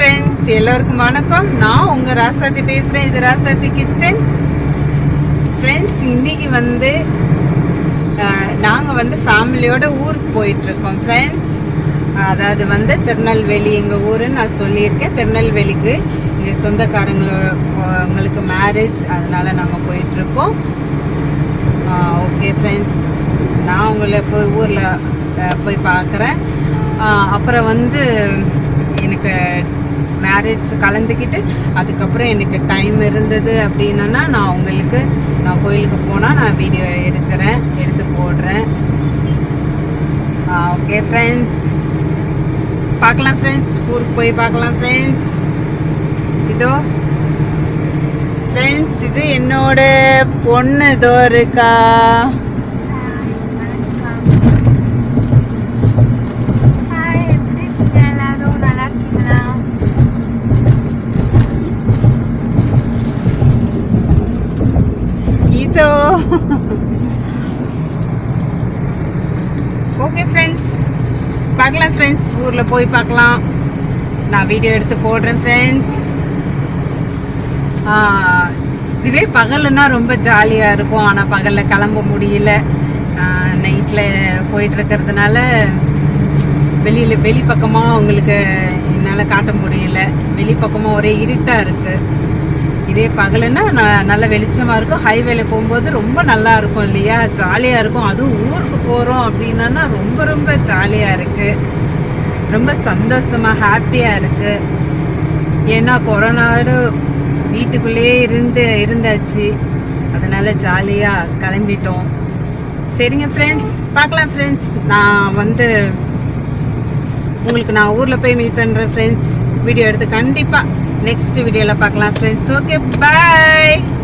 friends எல்லோருக்கும் வணக்கம் நான் உங்கள் ராசாத்தி பேசுகிறேன் இது ராசாத்தி கிச்சன் ஃப்ரெண்ட்ஸ் இன்னைக்கு வந்து நாங்கள் வந்து ஃபேமிலியோட ஊருக்கு போயிட்டுருக்கோம் ஃப்ரெண்ட்ஸ் அதாவது வந்து திருநெல்வேலி எங்கள் ஊருன்னு நான் சொல்லியிருக்கேன் திருநெல்வேலிக்கு எங்கள் சொந்தக்காரங்களோ உங்களுக்கு மேரேஜ் அதனால் நாங்கள் போயிட்டுருக்கோம் ஓகே ஃப்ரெண்ட்ஸ் நான் உங்களை போய் ஊரில் போய் பார்க்குறேன் அப்புறம் வந்து எனக்கு மேரேஜ் கலந்துக்கிட்டு அதுக்கப்புறம் எனக்கு டைம் இருந்தது அப்படின்னா நான் உங்களுக்கு நான் கோயிலுக்கு போனால் நான் வீடியோ எடுக்கிறேன் எடுத்து போடுறேன் ஓகே ஃப்ரெண்ட்ஸ் பார்க்கலாம் ஃப்ரெண்ட்ஸ் ஊருக்கு போய் பார்க்கலாம் ஃப்ரெண்ட்ஸ் இதோ ஃப்ரெண்ட்ஸ் இது என்னோட பொண்ணு இதோ இருக்கா ஹாய் எப்படி இருக்கீங்க எல்லாரும் நல்லா இருக்கீங்களா இதோ ஓகே ஃப்ரெண்ட்ஸ் பார்க்கலாம் ஃப்ரெண்ட்ஸ் ஊரில் போய் பார்க்கலாம் நான் வீடியோ எடுத்து போடுறேன் ஃப்ரெண்ட்ஸ் இதுவே பகலுன்னா ரொம்ப ஜாலியாக இருக்கும் ஆனால் பகலில் கிளம்ப முடியல நைட்டில் போயிட்டு இருக்கிறதுனால வெளியில் வெளி பக்கமாக உங்களுக்கு என்னால் காட்ட முடியல வெளி பக்கமாக ஒரே இருட்டாக இருக்குது இதே பகலுன்னா ந- நல்ல வெளிச்சமாக இருக்கும் ஹைவேல போகும்போது ரொம்ப நல்லா இருக்கும் இல்லையா ஜாலியாக இருக்கும் அதுவும் ஊருக்கு போகிறோம் அப்படின்னா ரொம்ப ரொம்ப ஜாலியாக இருக்குது ரொம்ப சந்தோஷமாக ஹாப்பியாக இருக்குது ஏன்னா கொரோனாவோட வீட்டுக்குள்ளேயே இருந்து இருந்தாச்சு அதனால் ஜாலியாக கிளம்பிட்டோம் சரிங்க ஃப்ரெண்ட்ஸ் பார்க்கலாம் ஃப்ரெண்ட்ஸ் நான் வந்து உங்களுக்கு நான் ஊரில் போய் மீட் பண்ணுறேன் ஃப்ரெண்ட்ஸ் வீடியோ எடுத்து கண்டிப்பாக நெக்ஸ்ட் வீடியோவில் பார்க்கலாம் ஃப்ரெண்ட்ஸ் ஓகே பாய்